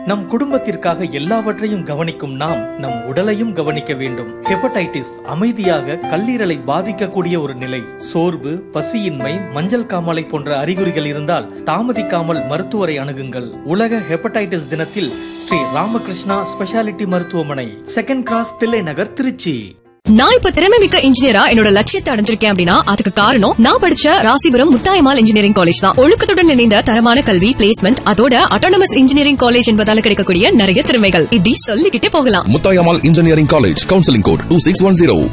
நம் குடும்பத்திற்காக எல்லாவற்றையும் கவனிக்கும் நாம் நம் உடலையும் கவனிக்க வேண்டும் ஹெப்படைட்டிஸ் அமைதியாக கல்லீரலை பாதிக்கக்கூடிய ஒரு நிலை சோர்வு பசியின்மை மஞ்சள் காமாலை போன்ற அறிகுறிகள் இருந்தால் தாமதிக்காமல் மருத்துவரை அணுகுங்கள் உலக ஹெப்படைட்டிஸ் தினத்தில் ஸ்ரீ ராமகிருஷ்ணா ஸ்பெஷாலிட்டி மருத்துவமனை செகண்ட் கிராஸ் தில்லை நகர் திருச்சி நான் இப்ப திறமை மிக்க இன்ஜினியரா என்னோட லட்சியத்தை அடைஞ்சிருக்கேன் அப்படின்னா அதுக்கு காரணம் நான் படிச்ச ராசிபுரம் முத்தாயமால் இன்ஜினியரிங் காலேஜ் தான் ஒழுக்கத்துடன் இணைந்த தரமான கல்வி பிளேஸ்மெண்ட் அதோட அட்டானமஸ் இன்ஜினியரிங் காலேஜ் என்பதால கிடைக்கக்கூடிய நிறைய திறமைகள் இப்படி சொல்லிக்கிட்டே போகலாம் Muthayammal engineering college counselling code two six one zero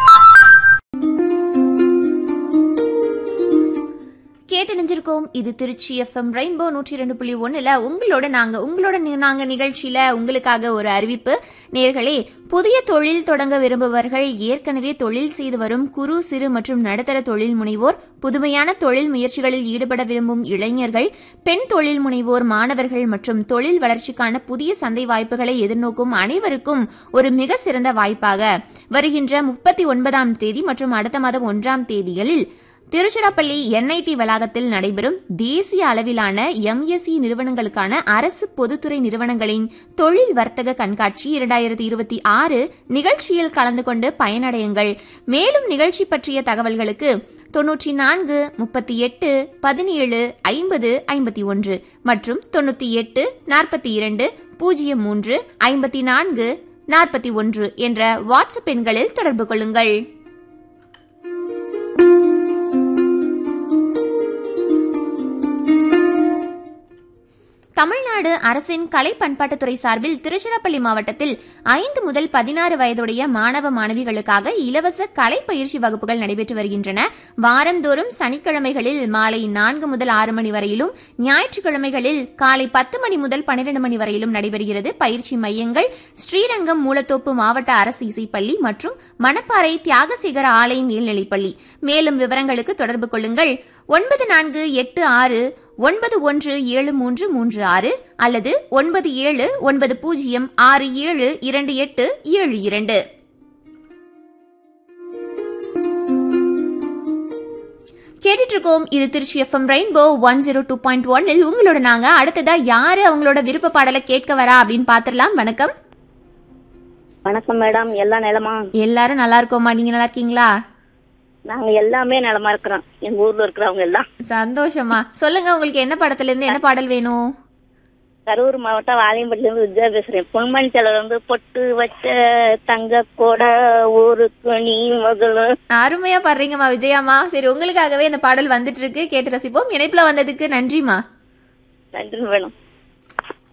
கேட்டணிஞ்சிருக்கோம் இது திருச்சி எஃப்எம் ரெயின்போ நூற்றி ரெண்டு புள்ளி ஒன்னுல உங்களோட நாங்க உங்களோட நி- நாங்க நிகழ்ச்சியில உங்களுக்காக ஒரு அறிவிப்பு நேர்களே புதிய தொழில் தொடங்க விரும்புபவர்கள் ஏற்கனவே தொழில் செய்து வரும் குறு சிறு மற்றும் நடுத்தர தொழில் முனைவோர் புதுமையான தொழில் முயற்சிகளில் ஈடுபட விரும்பும் இளைஞர்கள் பெண் தொழில் முனைவோர் மாணவர்கள் மற்றும் தொழில் வளர்ச்சிக்கான புதிய சந்தை வாய்ப்புகளை எதிர்நோக்கும் அனைவருக்கும் ஒரு மிக சிறந்த வாய்ப்பாக வருகின்ற முப்பத்தி ஒன்பதாம் தேதி மற்றும் அடுத்த மாதம் ஒன்றாம் தேதிகளில் திருச்சிராப்பள்ளி என்ஐடி வளாகத்தில் நடைபெறும் தேசிய அளவிலான எம்எஸ்சி நிறுவனங்களுக்கான அரசு பொதுத்துறை நிறுவனங்களின் தொழில் வர்த்தக கண்காட்சி இரண்டாயிரத்தி இருபத்தி ஆறு நிகழ்ச்சியில் கலந்து கொண்டு பயனடையுங்கள் மேலும் நிகழ்ச்சி பற்றிய தகவல்களுக்கு தொன்னூற்றி நான்கு முப்பத்தி எட்டு பதினேழு ஐம்பது ஐம்பத்தி ஒன்று மற்றும் தொண்ணூற்றி எட்டு நாற்பத்தி இரண்டு பூஜ்ஜியம் மூன்று ஐம்பத்தி நான்கு நாற்பத்தி ஒன்று என்ற வாட்ஸ்அப் எண்களில் தொடர்பு கொள்ளுங்கள் தமிழ்நாடு அரசின் கலை பண்பாட்டுத்துறை சார்பில் திருச்சிராப்பள்ளி மாவட்டத்தில் ஐந்து முதல் பதினாறு வயதுடைய மாணவ மாணவிகளுக்காக இலவச கலை பயிற்சி வகுப்புகள் நடைபெற்று வருகின்றன வாரந்தோறும் சனிக்கிழமைகளில் மாலை நான்கு முதல் ஆறு மணி வரையிலும் ஞாயிற்றுக்கிழமைகளில் காலை பத்து மணி முதல் பன்னிரண்டு மணி வரையிலும் நடைபெறுகிறது பயிற்சி மையங்கள் ஸ்ரீரங்கம் மூலத்தோப்பு மாவட்ட அரசு இசைப்பள்ளி மற்றும் மணப்பாறை தியாகசேகர ஆலை மேல்நிலைப்பள்ளி மேலும் விவரங்களுக்கு தொடர்பு கொள்ளுங்கள் ஒன்பது நான்கு எட்டு ஆறு ஒன்பது ஒன்று ஏழு மூன்று மூன்று ஆறு அல்லது ஒன்பது ஏழு ஒன்பது பூஜ்ஜியம் ஆறு ஏழு இரண்டு எட்டு ஏழு இரண்டு கேட்டுட்டு இருக்கோம் இது Trichy FM rainbow one zero two point ஒன்னில் உங்களோட நாங்க அடுத்ததா யாரு அவங்களோட விருப்ப பாடலை கேட்க வரா அப்படின்னு பாத்திரலாம் வணக்கம் வணக்கம் மேடம் எல்லாம் நிலமா எல்லாரும் நல்லா இருக்கோமா நீங்க நல்லா இருக்கீங்களா நாங்க எல்லாமே நிலமா இருக்கிறோம் எங்க ஊர்ல இருக்கிறவங்க எல்லாம் சந்தோஷமா சொல்லுங்க உங்களுக்கு என்ன படத்துல இருந்து என்ன பாடல் வேணும் கரூர் மாவட்டம் வாலியம்பட்டில இருந்து விஜயா பேசுறேன் பொன்மணி செலவு வந்து பொட்டு வச்ச தங்க கூட ஊருக்கு நீ மகளும் அருமையா பாடுறீங்கம்மா விஜயாம்மா சரி உங்களுக்காகவே இந்த பாடல் வந்துட்டு இருக்கு கேட்டு ரசிப்போம் இணைப்புல வந்ததுக்கு நன்றிமா நன்றி வேணும்